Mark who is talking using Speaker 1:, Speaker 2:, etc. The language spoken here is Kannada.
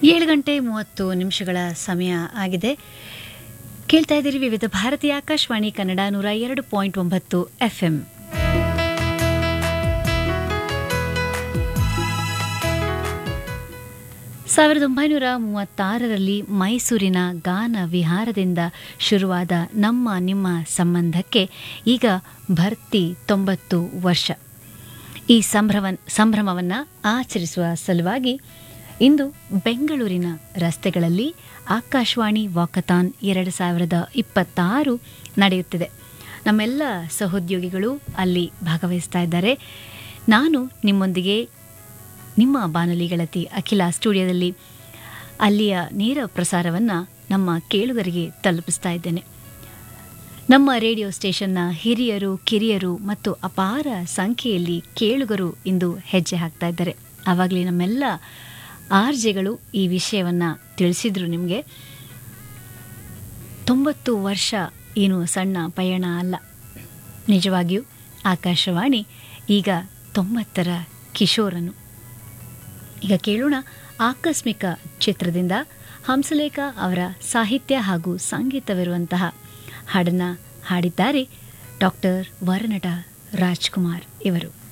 Speaker 1: ಏಳು ಗಂಟೆ ಮೂವತ್ತು ನಿಮಿಷಗಳ ಸಮಯ ಆಗಿದೆ ಕೇಳ್ತಾ ಇದ್ದೀರಿ ವಿವಿಧ ಭಾರತೀಯ ಆಕಾಶವಾಣಿ ಕನ್ನಡ ನೂರ ಎರಡು ಪಾಯಿಂಟ್ ಒಂಬತ್ತು ಎಫ್ಎಂ ಸಾವಿರದ ಒಂಬೈನೂರ ಮೂವತ್ತಾರರಲ್ಲಿ ಮೈಸೂರಿನ ಗಾನ ವಿಹಾರದಿಂದ ಶುರುವಾದ ನಮ್ಮ ನಿಮ್ಮ ಸಂಬಂಧಕ್ಕೆ ಈಗ ಭರ್ತಿ ತೊಂಬತ್ತು ವರ್ಷ ಈ ಸಂಭ್ರಮ ಸಂಭ್ರಮವನ್ನು ಆಚರಿಸುವ ಸಲುವಾಗಿ ಇಂದು ಬೆಂಗಳೂರಿನ ರಸ್ತೆಗಳಲ್ಲಿ ಆಕಾಶವಾಣಿ ವಾಕಥಾನ್ ಎರಡು ಸಾವಿರದ ಇಪ್ಪತ್ತಾರು ನಡೆಯುತ್ತಿದೆ ನಮ್ಮೆಲ್ಲ ಸಹೋದ್ಯೋಗಿಗಳು ಅಲ್ಲಿ ಭಾಗವಹಿಸ್ತಾ ಇದ್ದಾರೆ ನಾನು ನಿಮ್ಮೊಂದಿಗೆ ನಿಮ್ಮ ಬಾನುಲಿ ಗೆಳತಿ ಅಖಿಲ ಸ್ಟುಡಿಯೋದಲ್ಲಿ ಅಲ್ಲಿಯ ನೇರ ಪ್ರಸಾರವನ್ನು ನಮ್ಮ ಕೇಳುಗರಿಗೆ ತಲುಪಿಸ್ತಾ ಇದ್ದೇನೆ ನಮ್ಮ ರೇಡಿಯೋ ಸ್ಟೇಷನ್ನ ಹಿರಿಯರು ಕಿರಿಯರು ಮತ್ತು ಅಪಾರ ಸಂಖ್ಯೆಯಲ್ಲಿ ಕೇಳುಗರು ಇಂದು ಹೆಜ್ಜೆ ಹಾಕ್ತಾ ಇದ್ದಾರೆ ಆವಾಗಲೇ ನಮ್ಮೆಲ್ಲ ಆರ್ಜೆಗಳು ಈ ವಿಷಯವನ್ನು ತಿಳಿಸಿದ್ರು ನಿಮಗೆ ತೊಂಬತ್ತು ವರ್ಷ ಏನು ಸಣ್ಣ ಪಯಣ ಅಲ್ಲ ನಿಜವಾಗಿಯೂ ಆಕಾಶವಾಣಿ ಈಗ ತೊಂಬತ್ತರ ಕಿಶೋರನು ಈಗ ಕೇಳೋಣ ಆಕಸ್ಮಿಕ ಚಿತ್ರದಿಂದ ಹಂಸಲೇಖ ಅವರ ಸಾಹಿತ್ಯ ಹಾಗೂ ಸಂಗೀತವಿರುವಂತಹ ಹಾಡನ್ನು ಹಾಡಿದ್ದಾರೆ ಡಾಕ್ಟರ್ ವರನಟ ರಾಜ್ಕುಮಾರ್ ಇವರು